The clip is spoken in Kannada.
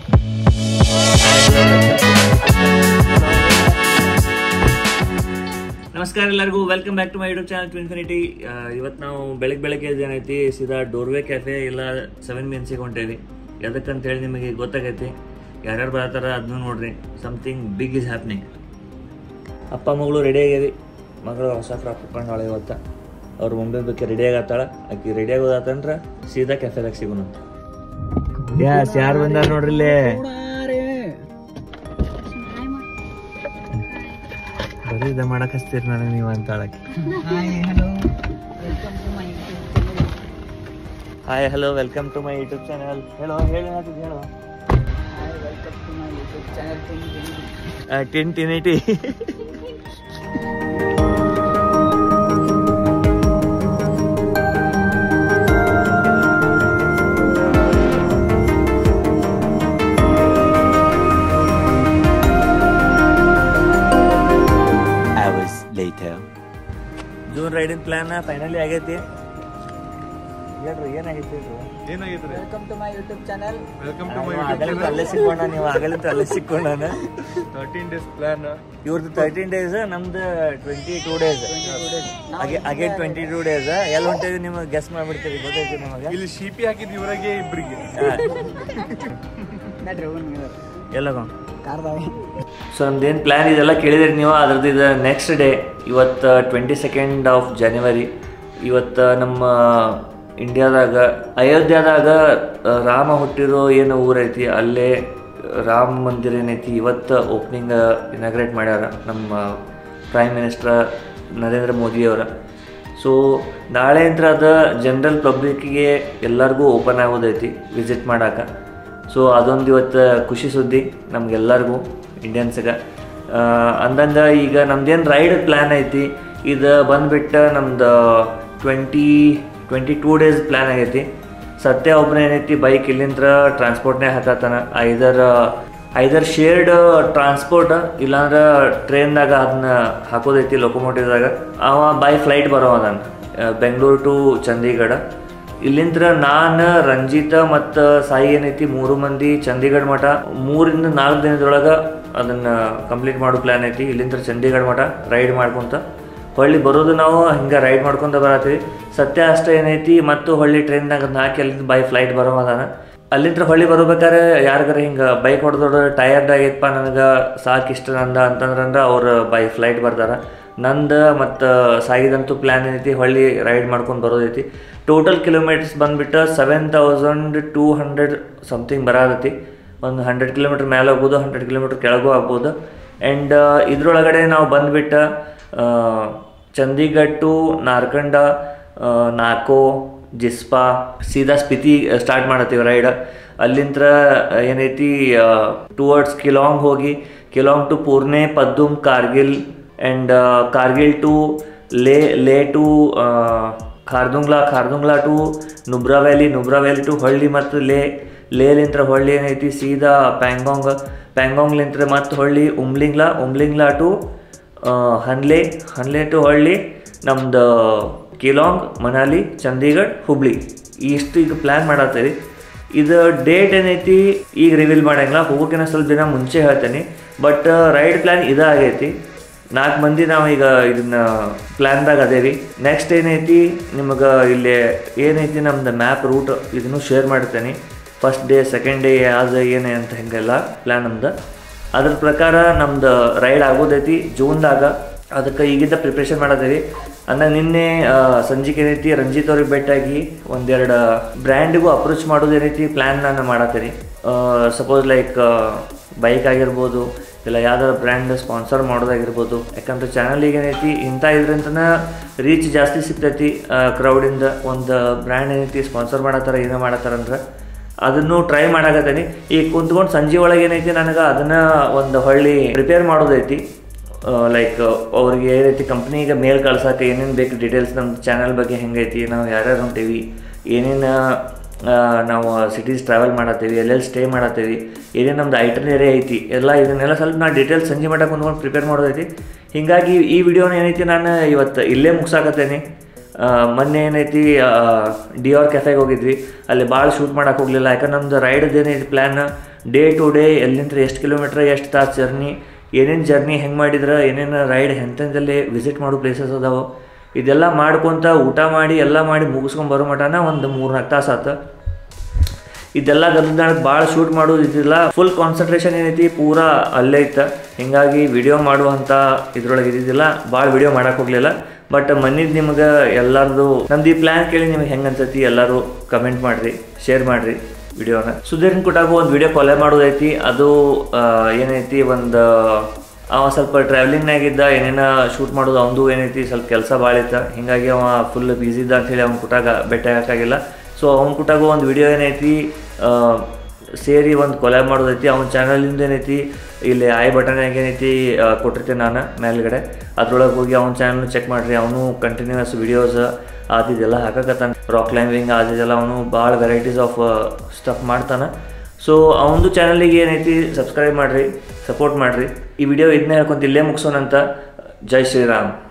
ನಮಸ್ಕಾರ ಎಲ್ಲರಿಗೂ welcome back to my YouTube channel to infinity ಇವತ್ತು ನಾವು ಬೆಳಗ್ಗೆ ಬೆಳಗ್ಗೆ ಏನೈತಿ ಸೀದಾ ಡೋರ್ವೆ ಕೆಫೆ ಇಲ್ಲ ಸೆವೆನ್ ಮಿನ್ಸಿಗೆ ಹೊಂಟೇವಿ ಎದಕ್ಕಂತ ಹೇಳಿ ನಿಮಗೆ ಗೊತ್ತಾಗೈತಿ ಯಾರ್ಯಾರು ಬರತ್ತಾರ ಅದನ್ನು ನೋಡ್ರಿ ಸಮಥಿಂಗ್ ಬಿಗ್ ಇಸ್ ಹ್ಯಾಪ್ನಿಂಗ್ ಅಪ್ಪ ಮಗಳು ರೆಡಿ ಆಗ್ಯಾವಿ ಮಗಳು ಹೊಸ ಫ್ರಾಕ್ ಹಾಕೊಂಡಾಳ ಇವತ್ತ ಅವ್ರು ಮುಂಬೈ ಬಗ್ಗೆ ರೆಡಿ ಆಗತ್ತಾಳ ಆಕಿ ರೆಡಿ ಆಗೋದಾತಂದ್ರ ಸೀದಾ ಕೆಫೆದಾಗ ಸಿಗೋಣಂತ ಯಾಸ್ ಯಾರು ಬಂದಾರ ನೋಡ್ರಿ ಇಲ್ಲೇ ಬರೀ ಇದ ಮಾಡಕ್ ಹಚ್ತೀರಿ ನನಗೆ ನೀವು ಅಂತಾಳಕ್ಕೆ hi hello welcome to my YouTube channel ಹೇಳೋ ಹೇಳಿ ಹೇಳೋ ಟಿನ್ ಟಿನಿಟಿ hours later. June riding plan finally ಆಗೈತಿ ಹೇಳ್ರಿ ಏನಾಗೈತಿ ಹೇಳ್ರಿ welcome to my YouTube channel welcome to ಅವ್ನು ಆಗಲಿಂದ ಅಲ್ಲೇ ಸಿಕ್ಕೊಂಡ ನೀವು ಆಗಲಿಂದ ಅಲ್ಲೇ ಸಿಕ್ಕೊಂಡಾನ ತರ್ಟೀನ್ ಡೇಸ್ ಪ್ಲಾನ್ ಇವ್ರದ್ದು ತರ್ಟೀನ್ ಡೇಸ್ ನಮ್ದು twenty two days again twenty two days ಎಲ್ಲಿ ಹೊಂಟಿದ್ವಿ ನಿಮಗೆ ಗೆಸ್ ಮಾಡ್ಬಿಡ್ತೀವಿ ಗೊತ್ತೈತಿ ನಿಮಗೆ ಇಲ್ಲಿ ಶಿಪಿ ಹಾಕಿದ್ ಇವರಾಗೆ ಇಬ್ರಿಗೆ ನಡ್ರಿ ಹೋಗೋಣ ಎಲ್ಲಗೋ ಕಾರ್ದಾಗ ಸೊ ನಮ್ದೇನು ಪ್ಲ್ಯಾನ್ ಇದೆಲ್ಲ ಕೇಳಿದ್ರಿ ನೀವು ಅದ್ರದ್ದು ಇದು ನೆಕ್ಸ್ಟ್ ಡೇ ಇವತ್ತು ಟ್ವೆಂಟಿ ಸೆಕೆಂಡ್ ಆಫ್ ಜನವರಿ ಇವತ್ತು ನಮ್ಮ ಇಂಡಿಯಾದಾಗ ಅಯೋಧ್ಯದಾಗ ಆ, ರಾಮ ಹುಟ್ಟಿರೋ ಏನು ಊರೈತಿ ಅಲ್ಲೇ ರಾಮ ಮಂದಿರ ಏನೈತಿ ಇವತ್ತು ಓಪನಿಂಗ್ ಇನಾಗ್ರೇಟ್ ಮಾಡ್ಯಾರ ನಮ್ಮ ಪ್ರೈಮ್ ಮಿನಿಸ್ಟರ್ ನರೇಂದ್ರ ಮೋದಿಯವರ ಸೊ ನಾಳೆ ಅಂತ ಅದ ಜನರಲ್ ಪಬ್ಲಿಕ್ಕಿಗೆ ಎಲ್ಲರಿಗೂ ಓಪನ್ ಆಗೋದೈತಿ ವಿಸಿಟ್ ಮಾಡಕ್ಕೆ ಸೊ ಅದೊಂದು ಇವತ್ತು ಖುಷಿ ಸುದ್ದಿ ನಮ್ಗೆಲ್ಲರಿಗೂ ಇಂಡಿಯನ್ಸ್ಗೆ ಅಂದಂಗೆ ಈಗ ನಮ್ದೇನು ರೈಡ್ ಪ್ಲ್ಯಾನ್ ಐತಿ ಇದು ಬಂದ್ಬಿಟ್ಟು ನಮ್ದು twenty twenty two days plan ಆಗೈತಿ ಸತ್ಯ ಒಬ್ಬನೇ ಏನೈತಿ ಬೈಕ್ ಇಲ್ಲಿಂದ ಟ್ರಾನ್ಸ್ಪೋರ್ಟ್ನೇ ಹತ್ತಾನ ಐದರ್ ಐದರ್ ಶೇರ್ಡ್ ಟ್ರಾನ್ಸ್ಪೋರ್ಟ್ ಇಲ್ಲಾಂದ್ರೆ ಟ್ರೈನ್ದಾಗ ಅದನ್ನ ಹಾಕೋದೈತಿ ಲೊಕೊಮೋಟಿವ್ದಾಗ ಅವ ಬೈ ಫ್ಲೈಟ್ ಬರೋ ಅದಾನ ಬೆಂಗಳೂರು ಟು ಚಂಡೀಗಢ ಇಲ್ಲಿಂದ್ರ ನಾನು ರಂಜಿತ ಮತ್ತು ಸಾಯಿ ಏನೈತಿ ಮೂರು ಮಂದಿ ಚಂಡೀಗಢ ಮಠ ಮೂರಿಂದ ನಾಲ್ಕು ದಿನದೊಳಗೆ ಅದನ್ನು ಕಂಪ್ಲೀಟ್ ಮಾಡೋ ಪ್ಲ್ಯಾನ್ ಐತಿ ಇಲ್ಲಿಂದ್ರ ಚಂಡೀಗಢ ಮಠ ರೈಡ್ ಮಾಡ್ಕೊತ ಹೊಳ್ಳಿ ಬರೋದು ನಾವು ಹಿಂಗೆ ರೈಡ್ ಮಾಡ್ಕೊತ ಬರತ್ತೀವಿ ಸತ್ಯ ಅಷ್ಟೇ ಏನೈತಿ ಮತ್ತು ಹೊಳ್ಳಿ ಟ್ರೈನ್ದಾಗ ಅದನ್ನ ಹಾಕಿ ಅಲ್ಲಿಂದ ಬೈ ಫ್ಲೈಟ್ ಬರೋ ಅದಾನ ಅಲ್ಲಿಂದ ಹೊಳ್ಳಿ ಬರ್ಬೇಕಾದ್ರೆ ಯಾರಿಗಾರ ಹಿಂಗೆ ಬೈಕ್ ಹೊಡೆದೋಡು ಟಯರ್ಡ್ ಆಗೈತಪ್ಪ ನನಗೆ ಸಾಕು ಇಷ್ಟ ನಂದ ಅಂತಂದ್ರಂದ್ರೆ ಅವ್ರು ಬೈ ಫ್ಲೈಟ್ ಬರ್ತಾರ ನಂದು ಮತ್ತು ಸಾಯಿದಂತೂ ಪ್ಲ್ಯಾನ್ ಏನೈತಿ ಹೊಳ್ಳಿ ರೈಡ್ ಮಾಡ್ಕೊಂಡು ಬರೋದೈತಿ ಟೋಟಲ್ ಕಿಲೋಮೀಟರ್ಸ್ ಬಂದ್ಬಿಟ್ಟು seven thousand two hundred something ಬರತೈತಿ ಒಂದು ಹಂಡ್ರೆಡ್ ಕಿಲೋಮೀಟ್ರ್ ಮೇಲೆ ಹೋಗ್ಬೋದು ಹಂಡ್ರೆಡ್ ಕಿಲೋಮೀಟ್ರ್ ಕೆಳಗೂ ಆಗ್ಬೋದು ಆ್ಯಂಡ್ ಇದ್ರೊಳಗಡೆ ನಾವು ಬಂದ್ಬಿಟ್ಟು ಆ, ಚಂಡೀಗಢ ಟು ನಾರ್ಕಂಡ ಆ, ನಾಕೋ ಜಿಸ್ಪಾ ಸೀದಾ ಸ್ಪಿತಿ ಸ್ಟಾರ್ಟ್ ಮಾಡತ್ತೀವಿ ರೈಡ್ ಅಲ್ಲಿಂದ ಏನೈತಿ ಟುವರ್ಡ್ಸ್ ಕಿಲಾಂಗ್ ಹೋಗಿ Keylong to Purne Padum Kargil and Kargil to Leh Leh to Khardungla Khardungla to Nubra valley Nubra valley to ಹೊಳ್ಳಿ ಮತ್ತು ಲೇ ಲೇಲಿಂತ್ರ ಹೊಳ್ಳಿ ಏನೈತಿ ಸೀದಾ ಪ್ಯಾಂಗಾಂಗ್ ಪ್ಯಾಂಗಾಂಗ್ಲಿಂತ್ರ ಮತ್ತು ಹೊಳ್ಳಿ ಉಮ್ಲಿಂಗ್ಲಾ ಉಮ್ಲಿಂಗ್ಲಾ ಟು ಆ, ಹನ್ಲೆ ಹನ್ಲೆ ಟು ಹೊಳ್ಳಿ ನಮ್ದು ಕಿಲಾಂಗ್ ಮನಾಲಿ ಚಂಡೀಗಢ್ ಹುಬ್ಳಿ ಇಷ್ಟು ಈಗ ಪ್ಲ್ಯಾನ್ ಮಾಡತ್ತೀವಿ ಇದು ಡೇಟ್ ಏನೈತಿ ಈಗ ರಿವೀಲ್ ಮಾಡಂಗಿಲ್ಲ ಹೋಗೋಕಿನ ಸ್ವಲ್ಪ ದಿನ ಮುಂಚೆ ಹೇಳ್ತೇನೆ ಬಟ್ ರೈಡ್ ಪ್ಲ್ಯಾನ್ ಇದಾಗೈತಿ ನಾಲ್ಕು ಮಂದಿ ನಾವು ಈಗ ಇದನ್ನ ಪ್ಲ್ಯಾನ್ದಾಗ ಅದೇವಿ ನೆಕ್ಸ್ಟ್ ಏನೈತಿ ನಿಮಗೆ ಇಲ್ಲಿ ಏನೈತಿ ನಮ್ದು ಮ್ಯಾಪ್ ರೂಟ್ ಇದನ್ನು ಶೇರ್ ಮಾಡ್ತೇನೆ ಫಸ್ಟ್ ಡೇ ಸೆಕೆಂಡ್ ಡೇ ಯಾವ್ದು ಏನೇ ಅಂತ ಹಿಂಗೆಲ್ಲ ಪ್ಲ್ಯಾನ್ ನಮ್ದು ಅದ್ರ ಪ್ರಕಾರ ನಮ್ದು ರೈಡ್ ಆಗೋದೈತಿ ಜೂನ್ದಾಗ ಅದಕ್ಕೆ ಈಗಿಂದ ಪ್ರಿಪ್ರೇಷನ್ ಮಾಡತ್ತೀವಿ ಅಂದಾಗ ನಿನ್ನೆ ಆ, ಸಂಜೆಗೆ ಏನೈತಿ ರಂಜಿತ್ ಅವ್ರಿಗೆ ಭೇಟಿಯಾಗಿ ಒಂದೆರಡು ಬ್ರ್ಯಾಂಡ್ಗೂ ಅಪ್ರೋಚ್ ಮಾಡೋದು ಏನೈತಿ ಪ್ಲ್ಯಾನ್ ನಾನು ಮಾಡತ್ತೀನಿ ಸಪೋಸ್ ಲೈಕ್ ಬೈಕ್ ಆಗಿರ್ಬೋದು ಇಲ್ಲ ಯಾವ್ದಾದ್ರು ಬ್ರ್ಯಾಂಡ್ ಸ್ಪಾನ್ಸರ್ ಮಾಡೋದಾಗಿರ್ಬೋದು ಯಾಕಂದ್ರೆ ಚಾನಲಿಗೆ ಏನೈತಿ ಇಂಥ ಇದ್ರಿಂತನ ರೀಚ್ ಜಾಸ್ತಿ ಸಿಗ್ತೈತಿ ಕ್ರೌಡಿಂದ ಒಂದು ಬ್ರ್ಯಾಂಡ್ ಏನೈತಿ ಸ್ಪಾನ್ಸರ್ ಮಾಡತ್ತಾರ ಏನೋ ಮಾಡತ್ತಾರ ಅಂದ್ರೆ ಅದನ್ನು ಟ್ರೈ ಮಾಡಾಕತ್ತೀನಿ ಈಗ ಕುಂತ್ಕೊಂಡು ಸಂಜೆ ಒಳಗೆ ಏನೈತಿ ನನಗೆ ಅದನ್ನು ಒಂದು ಹೊಳ್ಳಿ ಪ್ರಿಪೇರ್ ಮಾಡೋದೈತಿ ಲೈಕ್ ಅವ್ರಿಗೆ ಏನೈತಿ ಕಂಪ್ನಿಗೆ ಮೇಲ್ ಕಳ್ಸಕ್ಕೆ ಏನೇನು ಬೇಕು ಡೀಟೇಲ್ಸ್ ನಮ್ಮ ಚಾನಲ್ ಬಗ್ಗೆ ಹೆಂಗೈತಿ ನಾವು ಯಾರ್ಯಾರು ಹೊಂಟೀವಿ ಏನೇನು ಆ, ನಾವು ಸಿಟೀಸ್ ಟ್ರಾವೆಲ್ ಮಾಡತ್ತೀವಿ ಎಲ್ಲೆಲ್ಲಿ ಸ್ಟೇ ಮಾಡತ್ತೀವಿ ಏನೇನು ನಮ್ದು ಐಟನರಿ ಐತಿ ಎಲ್ಲ ಇದನ್ನೆಲ್ಲ ಸ್ವಲ್ಪ ನಾನು ಡೀಟೇಲ್ಸ್ ಸಂಜೆ ಮಟ್ಟ ಕುಂತ್ಕೊಂಡು ಪ್ರಿಪೇರ್ ಮಾಡೋದೈತಿ ಹೀಗಾಗಿ ಈ ವಿಡಿಯೋನ ಏನೈತಿ ನಾನು ಇವತ್ತು ಇಲ್ಲೇ ಮುಗ್ಸಾಕತ್ತೇನೆ ಆ, ಮೊನ್ನೆ ಏನೈತಿ ಡಿಆರ್ ಕೆಫೆಗೆ ಹೋಗಿದ್ವಿ ಅಲ್ಲಿ ಭಾಳ ಶೂಟ್ ಮಾಡೋಕೆ ಹೋಗಲಿಲ್ಲ ಯಾಕಂದ್ರೆ ನಮ್ದು ರೈಡ್ದು ಏನೈತಿ ಪ್ಲ್ಯಾನ್ ಡೇ ಟು ಡೇ ಎಲ್ಲಿಂದ ಎಷ್ಟು ಕಿಲೋಮೀಟ್ರ್ ಎಷ್ಟು ತಾಸು ಜರ್ನಿ ಏನೇನು ಜರ್ನಿ ಹೆಂಗೆ ಮಾಡಿದ್ರೆ ಏನೇನು ರೈಡ್ ಎಂತೆಂದಲ್ಲಿ ವಿಸಿಟ್ ಮಾಡೋ ಪ್ಲೇಸಸ್ ಅದಾವೆ ಇದೆಲ್ಲ ಮಾಡ್ಕೊತ ಊಟ ಮಾಡಿ ಎಲ್ಲ ಮಾಡಿ ಮುಗಿಸ್ಕೊಂಡು ಬರೋ ಮಟನ ಒಂದು ಮೂರು ನಾಲ್ಕು ತಾಸು ಆತು ಇದೆಲ್ಲ ಗದಲ್ದಾಗ ಭಾಳ ಶೂಟ್ ಮಾಡೋದು ಇದಿಲ್ಲ ಫುಲ್ ಕಾನ್ಸಂಟ್ರೇಷನ್ ಏನೈತಿ ಪೂರಾ ಅಲ್ಲೇ ಇತ್ತು ಹಿಂಗಾಗಿ ವಿಡಿಯೋ ಮಾಡುವಂಥ ಇದ್ರೊಳಗೆ ಇದ್ದಿದ್ದಿಲ್ಲ ಭಾಳ ವಿಡಿಯೋ ಮಾಡಕ್ಕೆ ಹೋಗಲಿಲ್ಲ ಬಟ್ ಮನಿದ್ ನಿಮ್ಗೆ ಎಲ್ಲರದು ನಮ್ದು ಈ ಪ್ಲ್ಯಾನ್ ಕೇಳಿ ನಿಮಗೆ ಹೆಂಗೆ ಅನ್ಸತಿ ಎಲ್ಲರೂ ಕಮೆಂಟ್ ಮಾಡಿರಿ ಶೇರ್ ಮಾಡಿರಿ ವಿಡಿಯೋನ ಸುಧೀರ್ನ ಕುಟಾಗು ಒಂದು ವಿಡಿಯೋ ಕೊಲೆ ಮಾಡೋದೈತಿ ಅದು ಆ, ಏನೈತಿ ಒಂದು ಅವ ಸ್ವಲ್ಪ ಟ್ರಾವೆಲಿಂಗ್ನಾಗಿದ್ದ ಏನೇನ ಶೂಟ್ ಮಾಡೋದು ಅವನದು ಏನೈತಿ ಸ್ವಲ್ಪ ಕೆಲಸ ಭಾಳ ಇತ್ತು ಹಿಂಗಾಗಿ ಅವ ಫುಲ್ ಬ್ಯುಸಿ ಇದ್ದ ಅಂತೇಳಿ ಅವ್ನ ಕುಟಾಗ ಭೇಟಿ ಆಗೋಕ್ಕಾಗಿಲ್ಲ ಸೊ ಅವ್ನ ಕುಟಾಗು ಒಂದು ವಿಡಿಯೋ ಏನೈತಿ ಆ, ಸೇರಿ ಒಂದು ಕೊಲಾಬ್ ಮಾಡೋದೈತಿ ಅವ್ನ ಚಾನಲಿಂದ ಏನೈತಿ ಇಲ್ಲಿ ಐ ಬಟನ್ಯಾಗ ಏನೈತಿ ಆ, ಕೊಟ್ಟಿರ್ತೀನಿ ನಾನು ಮೇಲ್ಗಡೆ ಅದ್ರೊಳಗೆ ಹೋಗಿ ಅವ್ನ ಚಾನಲ್ ಚೆಕ್ ಮಾಡಿರಿ ಅವನು ಕಂಟಿನ್ಯೂಸ್ ವಿಡಿಯೋಸ್ ಆದಿದೆಲ್ಲ ಹಾಕಕತ್ತಾನ ರಾಕ್ ಕ್ಲೈಂಬಿಂಗ್ ಆದಿದೆಲ್ಲ ಅವನು ಭಾಳ ವೆರೈಟೀಸ್ ಆಫ್ ಸ್ಟಫ್ ಮಾಡ್ತಾನೆ ಸೊ ಅವನದು ಚಾನಲಿಗೆ ಏನೈತಿ ಸಬ್ಸ್ಕ್ರೈಬ್ ಮಾಡಿರಿ ಸಪೋರ್ಟ್ ಮಾಡಿರಿ ಈ ವಿಡಿಯೋ ಇದನ್ನೇ ಹೇಳ್ಕೊಂತ ಇಲ್ಲೇ ಮುಗಿಸೋಣಂತ ಜೈ ಶ್ರೀರಾಮ್